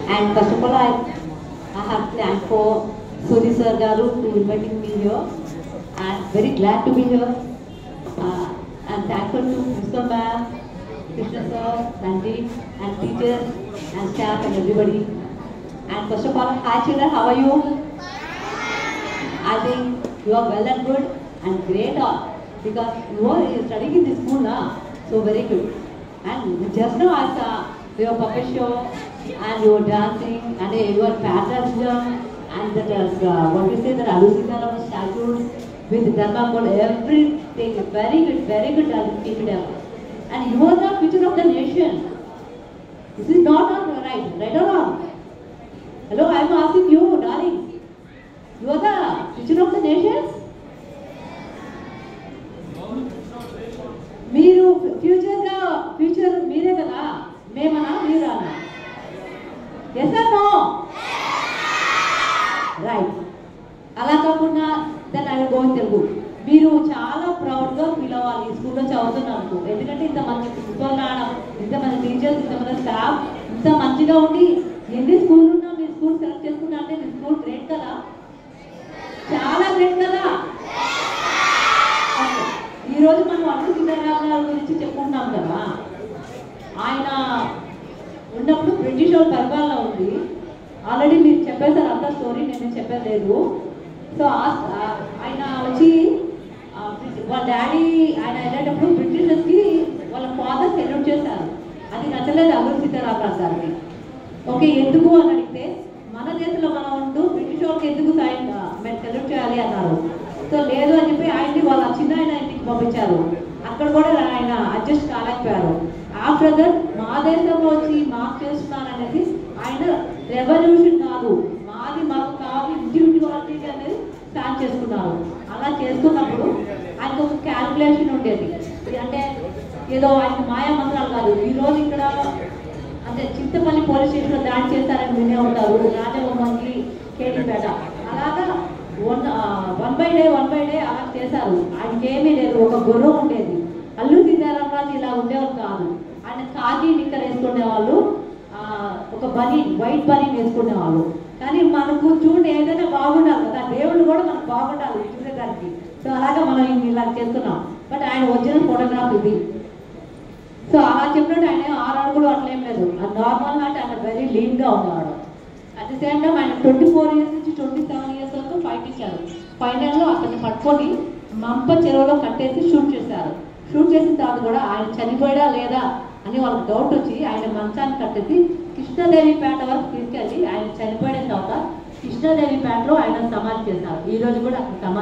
And first of all, I, I have thanked for Suri Sir Garu to inviting me here. I'm very glad to be here. Uh, I'm thankful to Mr. Ma'am, Krishna Sir, Sandeep, and teachers, and staff, and everybody. And first of all, hi children, how are you? I think you are well and good and great all because you are studying in this school now, so very good. And just now I saw your puppet show and your dancing and uh, your patriotism and that is uh, what you say that Alusika statues with Dharma code, everything very good, very good. I'll keep it up. And you are the future of the nation. This is not all right, right or wrong? Hello, I am asking you, darling. You are the future of the nations? మీరు ఫ్యూచర్గా future మీరే కదా మేమనా మీరానా yes no right అలా కాకుండా దాన్ని అవి గోవింద తెలుగు మీరు చాలా ప్రౌడ్గా ఫీల్ అవ్వాలి ఈ స్కూల్లో చదువుతున్నందుకు ఎందుకంటే ఇంతమంది ప్రిన్సిపల్ రావడం ఇంతమంది టీచర్స్ ఇంతమంది స్టాఫ్ ఇంత మంచిగా ఉండి ఎన్ని స్కూల్ ఉన్నా మీ స్కూల్ సెలెక్ట్ చేసుకున్నా అంటే మీ స్కూల్ గ్రేట్ కదా చాలా గ్రేట్ కదా ఓకే. ఈ రోజు మనం అల్లు సీతారామరావు గారి గురించి చెప్పుకుంటున్నాం కదా ఆయన ఉన్నప్పుడు బ్రిటిష్ వాళ్ళ పరిపాలన ఉంది ఆల్రెడీ మీరు చెప్పేశారు అంత స్టోరీ నేను చెప్పలేదు సో ఆ- ఆ- ఆయన వచ్చి ఆ, బ్రిటి- వాళ్ళ డాడీ ఆయన వెళ్ళేటప్పుడు బ్రిటిషర్స్కి వాళ్ళ ఫాదర్ సెల్యూట్ చేశారు అది నచ్చలేదు అల్లూరి సీతారామరాజు గారికి ఓకే ఎందుకు అని అడిగితే మన దేశంలో మనం ఉంటూ బ్రిటిష్ వాళ్ళకి ఎందుకు సాయం మేము సెల్యూట్ చేయాలి అన్నారు సో లేదు అని చెప్పి ఆయన్ని వాళ్ళ చిన్న ఆయన ఇంటికి పంపించారు అక్కడ కూడా ఆయన అడ్జస్ట్ కాలేకపోయారు ఆఫ్టర్ దట్ మా దేశంలో వచ్చి మాకు చేస్తున్నారు అనేది ఆయన రెవల్యూషన్ కాదు మాది మాకు కావాలి ఇండివిజువాలిటీ అనేది స్టార్ట్ చేసుకున్నారు అలా చేసుకున్నప్పుడు ఆయనకు ఒక క్యాల్కులేషన్ ఉండేది అంటే ఏదో ఆయన మాయా మంత్రాలు కాదు ఈ రోజు ఇక్కడ అంటే చింతపల్లి పోలీస్ స్టేషన్లో దాడి చేశారని వినే ఉంటారు రాజబొమ్మకి కేటీపేట అలాగా one one by day one by day అలా చేశారు ఆయనకి ఏమీ లేదు ఒక గుర్రం ఉండేది అల్లు సీతారామరాజు ఇలా ఉండేవారు కాదు ఆయన కాకి నిక్కర్ వేసుకునే వాళ్ళు ఆ, ఒక బనీ వైట్ బనీ వేసుకునే వాళ్ళు కానీ మనకు చూడండి ఏదైనా బాగుండాలి కదా దేవుళ్ళు కూడా మనకు బాగుండాలి చూసేదానికి సో అలాగా మనం ఇన్ని ఇలా చేస్తున్నాం బట్ ఆయన ఒరిజినల్ ఫోటోగ్రాఫ్ ఇది సో అలా చెప్పినట్టు ఆయన ఆరు అడుగులు అట్లేం లేదు నార్మల్ అంటే ఆయన వెరీ లీన్ గా ఉన్నాడు అట్ ది సేమ్ టైం ఆయన ట్వంటీ ఫోర్ ఇయర్స్ నుంచి ట్వంటీ సెవెన్ ఇయర్స్ వరకు ఫైట్ ఇచ్చారు ఫైనల్ లో అతన్ని పట్టుకొని మంప చెరువులో కట్టేసి షూట్ చేశారు షూట్ చేసిన తర్వాత కూడా ఆయన చనిపోయాడా లేదా అని వాళ్ళకి డౌట్ వచ్చి ఆయన మంచాన్ని కట్టేసి కృష్ణదేవి పేట వరకు తీసుకెళ్ళి ఆయన చనిపోయిన తర్వాత కృష్ణదేవి పేటలో ఆయన సమాధి చేశారు ఈ రోజు కూడా అక్కడ సమాధి